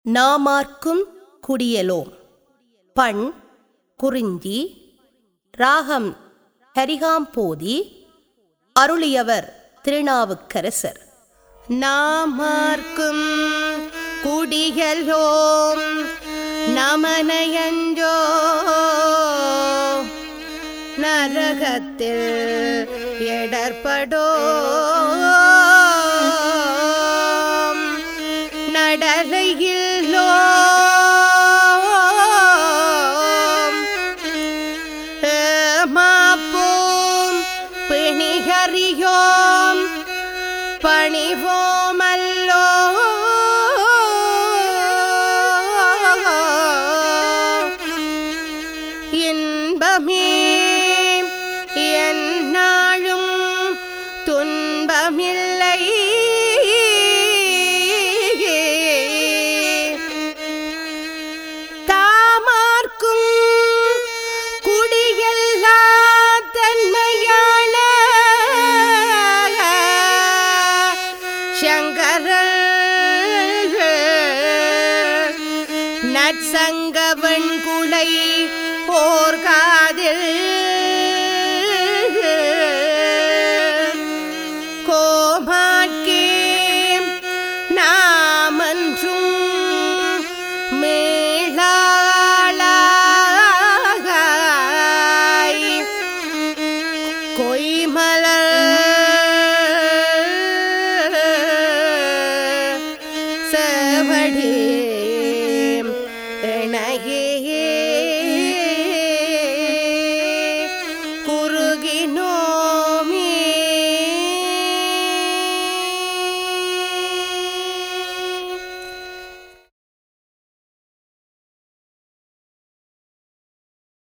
நாமார்க்கும் குடியலோம் பண் குறிஞ்சி ராகம் ஹரிகாம்போதி அருளியவர் திருநாவுக்கரசர் நாமார்க்கும் குடியலோம் நமனையஞ்சோ நரகத்தில் எடற்படோ நடலையில்லோ மாப்போம் பிணிகறியோம் பணிவோமல்லோ இன்பமே என்னாழும் துன்பமில்லை தாமார்க்கும் குடியெல்லா தன்மையான சங்கர நற்சங்கவன் குலை போர்காதில் கோமாட்கே நாமன்றும் மேளாளாய் கொய்மலர் செவடி